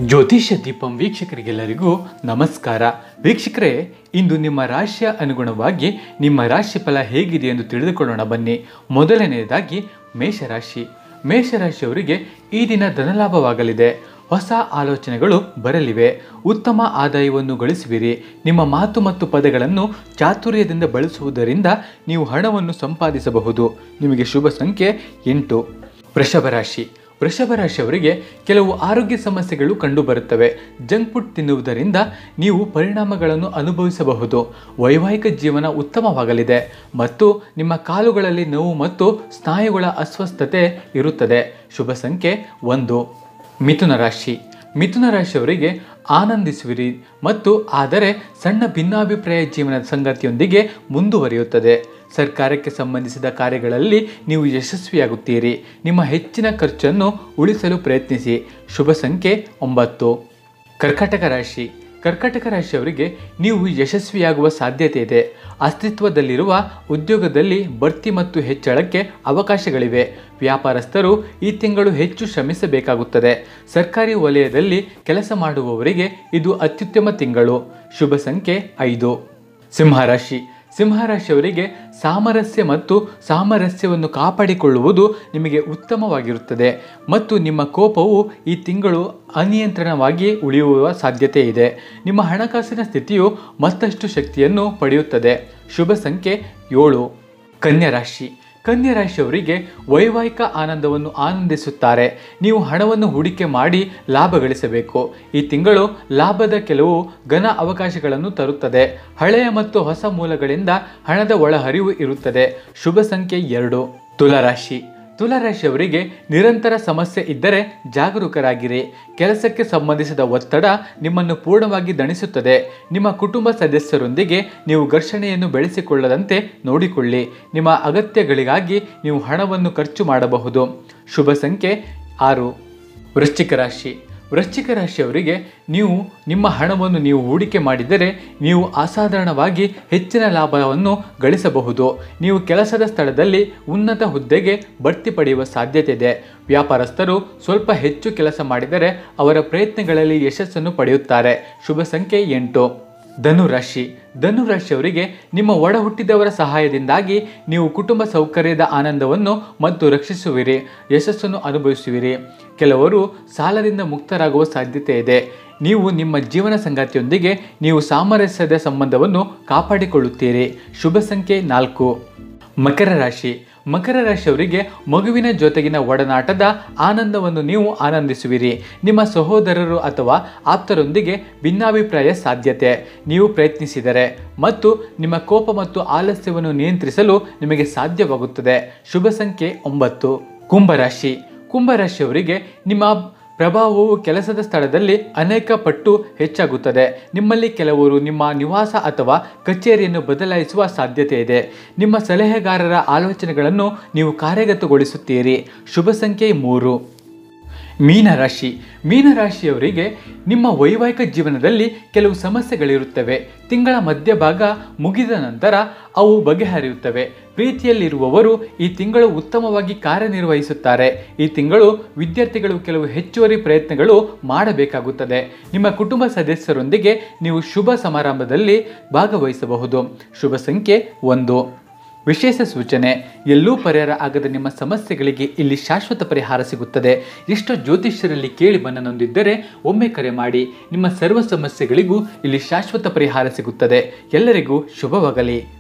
ಜ್ಯೋತಿಷ್ಯ ದೀಪಂ ವೀಕ್ಷಕರಿಗೆಲ್ಲರಿಗೂ ನಮಸ್ಕಾರ ವೀಕ್ಷಕರೇ ಇಂದು ನಿಮ್ಮ ರಾಶಿಯ ಅನುಗುಣವಾಗಿ ನಿಮ್ಮ ರಾಶಿ ಫಲ ಹೇಗಿದೆ ಎಂದು ತಿಳಿದುಕೊಳ್ಳೋಣ ಬನ್ನಿ ಮೊದಲನೆಯದಾಗಿ ಮೇಷರಾಶಿ ಮೇಷರಾಶಿಯವರಿಗೆ ಈ ದಿನ ಧನಲಾಭವಾಗಲಿದೆ ಹೊಸ ಆಲೋಚನೆಗಳು ಬರಲಿವೆ ಉತ್ತಮ ಆದಾಯವನ್ನು ಗಳಿಸುವಿರಿ ನಿಮ್ಮ ಮಾತು ಮತ್ತು ಪದಗಳನ್ನು ಚಾತುರ್ಯದಿಂದ ಬಳಸುವುದರಿಂದ ನೀವು ಹಣವನ್ನು ಸಂಪಾದಿಸಬಹುದು ನಿಮಗೆ ಶುಭ ಸಂಖ್ಯೆ ಎಂಟು ವೃಷಭ ರಾಶಿ ವೃಷಭ ರಾಶಿಯವರಿಗೆ ಕೆಲವು ಆರೋಗ್ಯ ಸಮಸ್ಯೆಗಳು ಕಂಡುಬರುತ್ತವೆ ಜಂಕ್ ಫುಡ್ ತಿನ್ನುವುದರಿಂದ ನೀವು ಪರಿಣಾಮಗಳನ್ನು ಅನುಭವಿಸಬಹುದು ವೈವಾಹಿಕ ಜೀವನ ಉತ್ತಮವಾಗಲಿದೆ ಮತ್ತು ನಿಮ್ಮ ಕಾಲುಗಳಲ್ಲಿ ನೋವು ಮತ್ತು ಸ್ನಾಯುಗಳ ಅಸ್ವಸ್ಥತೆ ಇರುತ್ತದೆ ಶುಭ ಸಂಖ್ಯೆ ಒಂದು ಮಿಥುನ ರಾಶಿ ಮಿಥುನ ರಾಶಿಯವರಿಗೆ ಆನಂದಿಸುವಿರಿ ಮತ್ತು ಆದರೆ ಸಣ್ಣ ಭಿನ್ನಾಭಿಪ್ರಾಯ ಜೀವನದ ಸಂಗತಿಯೊಂದಿಗೆ ಮುಂದುವರಿಯುತ್ತದೆ ಸರ್ಕಾರಕ್ಕೆ ಸಂಬಂಧಿಸಿದ ಕಾರ್ಯಗಳಲ್ಲಿ ನೀವು ಯಶಸ್ವಿಯಾಗುತ್ತೀರಿ ನಿಮ್ಮ ಹೆಚ್ಚಿನ ಖರ್ಚನ್ನು ಉಳಿಸಲು ಪ್ರಯತ್ನಿಸಿ ಶುಭ ಸಂಖ್ಯೆ ಒಂಬತ್ತು ಕರ್ಕಾಟಕ ರಾಶಿ ಕರ್ಕಾಟಕ ರಾಶಿಯವರಿಗೆ ನೀವು ಯಶಸ್ವಿಯಾಗುವ ಸಾಧ್ಯತೆ ಇದೆ ಅಸ್ತಿತ್ವದಲ್ಲಿರುವ ಉದ್ಯೋಗದಲ್ಲಿ ಬಡ್ತಿ ಮತ್ತು ಹೆಚ್ಚಳಕ್ಕೆ ಅವಕಾಶಗಳಿವೆ ವ್ಯಾಪಾರಸ್ಥರು ಈ ತಿಂಗಳು ಹೆಚ್ಚು ಶ್ರಮಿಸಬೇಕಾಗುತ್ತದೆ ಸರ್ಕಾರಿ ವಲಯದಲ್ಲಿ ಕೆಲಸ ಮಾಡುವವರಿಗೆ ಇದು ಅತ್ಯುತ್ತಮ ತಿಂಗಳು ಶುಭ ಸಂಖ್ಯೆ ಐದು ಸಿಂಹರಾಶಿ ಸಿಂಹರಾಶಿಯವರಿಗೆ ಸಾಮರಸ್ಯ ಮತ್ತು ಸಾಮರಸ್ಯವನ್ನು ಕಾಪಾಡಿಕೊಳ್ಳುವುದು ನಿಮಗೆ ಉತ್ತಮವಾಗಿರುತ್ತದೆ ಮತ್ತು ನಿಮ್ಮ ಕೋಪವು ಈ ತಿಂಗಳು ಅನಿಯಂತ್ರಣವಾಗಿ ಉಳಿಯುವ ಸಾಧ್ಯತೆ ಇದೆ ನಿಮ್ಮ ಹಣಕಾಸಿನ ಸ್ಥಿತಿಯು ಮತ್ತಷ್ಟು ಶಕ್ತಿಯನ್ನು ಪಡೆಯುತ್ತದೆ ಶುಭ ಸಂಖ್ಯೆ ಏಳು ಕನ್ಯಾ ರಾಶಿ ಕನ್ಯಾ ರಾಶಿಯವರಿಗೆ ವೈವಾಹಿಕ ಆನಂದವನ್ನು ಆನಂದಿಸುತ್ತಾರೆ ನೀವು ಹಣವನ್ನು ಹೂಡಿಕೆ ಮಾಡಿ ಲಾಭ ಗಳಿಸಬೇಕು ಈ ತಿಂಗಳು ಲಾಭದ ಕೆಲವು ಘನ ಅವಕಾಶಗಳನ್ನು ತರುತ್ತದೆ ಹಳೆಯ ಮತ್ತು ಹೊಸ ಮೂಲಗಳಿಂದ ಹಣದ ಒಳಹರಿವು ಇರುತ್ತದೆ ಶುಭ ಸಂಖ್ಯೆ ಎರಡು ತುಲಾರಾಶಿ ತುಲಾರಾಶಿಯವರಿಗೆ ನಿರಂತರ ಸಮಸ್ಯೆ ಇದ್ದರೆ ಜಾಗರೂಕರಾಗಿರಿ ಕೆಲಸಕ್ಕೆ ಸಂಬಂಧಿಸಿದ ಒತ್ತಡ ನಿಮ್ಮನ್ನು ಪೂರ್ಣವಾಗಿ ದಣಿಸುತ್ತದೆ ನಿಮ್ಮ ಕುಟುಂಬ ಸದಸ್ಯರೊಂದಿಗೆ ನೀವು ಘರ್ಷಣೆಯನ್ನು ಬೆಳೆಸಿಕೊಳ್ಳದಂತೆ ನೋಡಿಕೊಳ್ಳಿ ನಿಮ್ಮ ಅಗತ್ಯಗಳಿಗಾಗಿ ನೀವು ಹಣವನ್ನು ಖರ್ಚು ಮಾಡಬಹುದು ಶುಭ ಸಂಖ್ಯೆ ಆರು ವೃಶ್ಚಿಕ ರಾಶಿ ವೃಶ್ಚಿಕ ರಾಶಿಯವರಿಗೆ ನೀವು ನಿಮ್ಮ ಹಣವನ್ನು ನೀವು ಹೂಡಿಕೆ ಮಾಡಿದರೆ ನೀವು ಅಸಾಧಾರಣವಾಗಿ ಹೆಚ್ಚಿನ ಲಾಭವನ್ನು ಗಳಿಸಬಹುದು ನೀವು ಕೆಲಸದ ಸ್ಥಳದಲ್ಲಿ ಉನ್ನತ ಹುದ್ದೆಗೆ ಬಡ್ತಿ ಪಡೆಯುವ ಸಾಧ್ಯತೆ ಇದೆ ವ್ಯಾಪಾರಸ್ಥರು ಸ್ವಲ್ಪ ಹೆಚ್ಚು ಕೆಲಸ ಮಾಡಿದರೆ ಅವರ ಪ್ರಯತ್ನಗಳಲ್ಲಿ ಯಶಸ್ಸನ್ನು ಪಡೆಯುತ್ತಾರೆ ಶುಭ ಸಂಖ್ಯೆ ಎಂಟು ಧನುರಾಶಿ ಧನುರಾಶಿಯವರಿಗೆ ನಿಮ್ಮ ಒಡ ಹುಟ್ಟಿದವರ ಸಹಾಯದಿಂದಾಗಿ ನೀವು ಕುಟುಂಬ ಸೌಕರ್ಯದ ಆನಂದವನ್ನು ಮತ್ತು ರಕ್ಷಿಸುವಿರಿ ಯಶಸ್ಸನ್ನು ಅನುಭವಿಸುವಿರಿ ಕೆಲವರು ಸಾಲದಿಂದ ಮುಕ್ತರಾಗುವ ಸಾಧ್ಯತೆ ಇದೆ ನೀವು ನಿಮ್ಮ ಜೀವನ ಸಂಗಾತಿಯೊಂದಿಗೆ ನೀವು ಸಾಮರಸ್ಯದ ಸಂಬಂಧವನ್ನು ಕಾಪಾಡಿಕೊಳ್ಳುತ್ತೀರಿ ಶುಭ ಸಂಖ್ಯೆ ನಾಲ್ಕು ಮಕರ ರಾಶಿ ಮಕರ ರಾಶಿಯವರಿಗೆ ಮಗುವಿನ ಜೊತೆಗಿನ ಒಡನಾಟದ ಆನಂದವನ್ನು ನೀವು ಆನಂದಿಸುವಿರಿ ನಿಮ್ಮ ಸಹೋದರರು ಅಥವಾ ಆಪ್ತರೊಂದಿಗೆ ಭಿನ್ನಾಭಿಪ್ರಾಯ ಸಾಧ್ಯತೆ ನೀವು ಪ್ರಯತ್ನಿಸಿದರೆ ಮತ್ತು ನಿಮ್ಮ ಕೋಪ ಮತ್ತು ಆಲಸ್ಯವನ್ನು ನಿಯಂತ್ರಿಸಲು ನಿಮಗೆ ಸಾಧ್ಯವಾಗುತ್ತದೆ ಶುಭ ಸಂಖ್ಯೆ ಒಂಬತ್ತು ಕುಂಭರಾಶಿ ಕುಂಭರಾಶಿಯವರಿಗೆ ನಿಮ್ಮ ಪ್ರಭಾವವು ಕೆಲಸದ ಸ್ಥಳದಲ್ಲಿ ಅನೇಕ ಪಟ್ಟು ಹೆಚ್ಚಾಗುತ್ತದೆ ನಿಮ್ಮಲ್ಲಿ ಕೆಲವರು ನಿಮ್ಮ ನಿವಾಸ ಅಥವಾ ಕಚೇರಿಯನ್ನು ಬದಲಾಯಿಸುವ ಸಾಧ್ಯತೆ ಇದೆ ನಿಮ್ಮ ಸಲಹೆಗಾರರ ಆಲೋಚನೆಗಳನ್ನು ನೀವು ಕಾರ್ಯಗತಗೊಳಿಸುತ್ತೀರಿ ಶುಭ ಸಂಖ್ಯೆ ಮೂರು ಮೀನರಾಶಿ ಮೀನರಾಶಿಯವರಿಗೆ ನಿಮ್ಮ ವೈವಾಹಿಕ ಜೀವನದಲ್ಲಿ ಕೆಲವು ಸಮಸ್ಯೆಗಳಿರುತ್ತವೆ ತಿಂಗಳ ಮಧ್ಯಭಾಗ ಮುಗಿದ ನಂತರ ಅವು ಬಗೆಹರಿಯುತ್ತವೆ ಪ್ರೀತಿಯಲ್ಲಿರುವವರು ಈ ತಿಂಗಳು ಉತ್ತಮವಾಗಿ ಕಾರ್ಯನಿರ್ವಹಿಸುತ್ತಾರೆ ಈ ತಿಂಗಳು ವಿದ್ಯಾರ್ಥಿಗಳು ಕೆಲವು ಹೆಚ್ಚುವರಿ ಪ್ರಯತ್ನಗಳು ಮಾಡಬೇಕಾಗುತ್ತದೆ ನಿಮ್ಮ ಕುಟುಂಬ ಸದಸ್ಯರೊಂದಿಗೆ ನೀವು ಶುಭ ಸಮಾರಂಭದಲ್ಲಿ ಭಾಗವಹಿಸಬಹುದು ಶುಭ ಸಂಖ್ಯೆ ಒಂದು ವಿಶೇಷ ಸೂಚನೆ ಎಲ್ಲೂ ಪರಿಹಾರ ಆಗದ ನಿಮ್ಮ ಸಮಸ್ಯೆಗಳಿಗೆ ಇಲ್ಲಿ ಶಾಶ್ವತ ಪರಿಹಾರ ಸಿಗುತ್ತದೆ ಎಷ್ಟೋ ಜ್ಯೋತಿಷ್ಯರಲ್ಲಿ ಕೇಳಿ ಬಂದನೊಂದಿದ್ದರೆ ಒಮ್ಮೆ ಕರೆ ಮಾಡಿ ನಿಮ್ಮ ಸರ್ವ ಸಮಸ್ಯೆಗಳಿಗೂ ಇಲ್ಲಿ ಶಾಶ್ವತ ಪರಿಹಾರ ಸಿಗುತ್ತದೆ ಎಲ್ಲರಿಗೂ ಶುಭವಾಗಲಿ